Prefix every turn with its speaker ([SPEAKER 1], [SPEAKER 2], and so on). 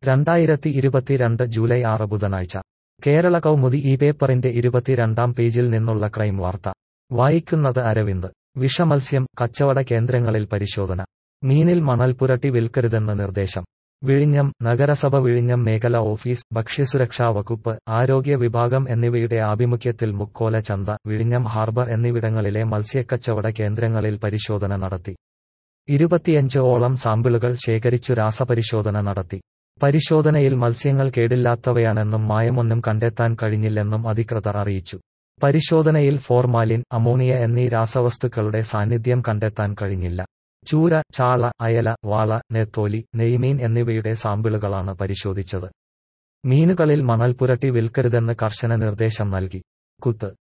[SPEAKER 1] രണ്ടായിരത്തി ഇരുപത്തിരണ്ട് ജൂലൈ ആറ് ബുധനാഴ്ച കേരള കൗമുദി ഈ പേപ്പറിന്റെ ഇരുപത്തിരണ്ടാം പേജിൽ നിന്നുള്ള ക്രൈം വാർത്ത വായിക്കുന്നത് അരവിന്ദ് വിഷമത്സ്യം കച്ചവട കേന്ദ്രങ്ങളിൽ പരിശോധന മീനിൽ മണൽ പുരട്ടി വിൽക്കരുതെന്ന് നിർദ്ദേശം വിഴിഞ്ഞം നഗരസഭ വിഴിഞ്ഞം മേഖല ഓഫീസ് ഭക്ഷ്യസുരക്ഷാ വകുപ്പ് ആരോഗ്യ വിഭാഗം എന്നിവയുടെ ആഭിമുഖ്യത്തിൽ മുക്കോല ചന്ത വിഴിഞ്ഞം ഹാർബർ എന്നിവിടങ്ങളിലെ മത്സ്യക്കച്ചവട കേന്ദ്രങ്ങളിൽ പരിശോധന നടത്തി ഇരുപത്തിയഞ്ച് ഓളം സാമ്പിളുകൾ ശേഖരിച്ചു രാസപരിശോധന നടത്തി പരിശോധനയിൽ മത്സ്യങ്ങൾ കേടില്ലാത്തവയാണെന്നും മായമൊന്നും കണ്ടെത്താൻ കഴിഞ്ഞില്ലെന്നും അധികൃതർ അറിയിച്ചു പരിശോധനയിൽ ഫോർമാലിൻ അമോണിയ എന്നീ രാസവസ്തുക്കളുടെ സാന്നിധ്യം കണ്ടെത്താൻ കഴിഞ്ഞില്ല ചൂര ചാള അയല വാള നെത്തോലി നെയ്മീൻ എന്നിവയുടെ സാമ്പിളുകളാണ് പരിശോധിച്ചത് മീനുകളിൽ മണൽ പുരട്ടി വിൽക്കരുതെന്ന് കർശന നിർദ്ദേശം നൽകി കുത്ത്